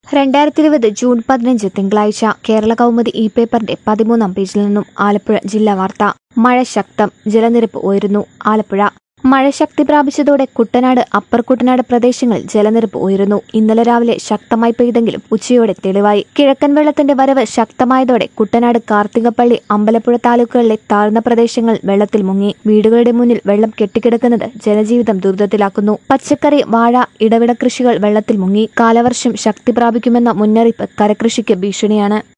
രണ്ടായിരത്തി ഇരുപത് ജൂൺ പതിനഞ്ച് തിങ്കളാഴ്ച കേരള കൗമുദി ഇ പേപ്പറിന്റെ പതിമൂന്നാം പേജിൽ നിന്നും ആലപ്പുഴ ജില്ലാ വാർത്ത മഴ ശക്തം ജലനിരപ്പ് ഉയരുന്നു ആലപ്പുഴ മഴ ശക്തി പ്രാപിച്ചതോടെ കുട്ടനാട് അപ്പർ കുട്ടനാട് പ്രദേശങ്ങളിൽ ജലനിരപ്പ് ഉയരുന്നു ഇന്നലെ രാവിലെ ശക്തമായി പെയ്തെങ്കിലും ഉച്ചയോടെ തെളിവായി കിഴക്കൻ വെള്ളത്തിന്റെ വരവ് ശക്തമായതോടെ കുട്ടനാട് കാർത്തികപ്പള്ളി അമ്പലപ്പുഴ താലൂക്കുകളിലെ താഴ്ന്ന പ്രദേശങ്ങൾ വെള്ളത്തിൽ മുങ്ങി വീടുകളുടെ മുന്നിൽ വെള്ളം കെട്ടിക്കിടക്കുന്നത് ജനജീവിതം ദുരിതത്തിലാക്കുന്നു പച്ചക്കറി വാഴ ഇടവിട കൃഷികൾ വെള്ളത്തിൽ മുങ്ങി കാലവർഷം ശക്തി പ്രാപിക്കുമെന്ന മുന്നറിയിപ്പ് കരകൃഷിക്ക് ഭീഷണിയാണ്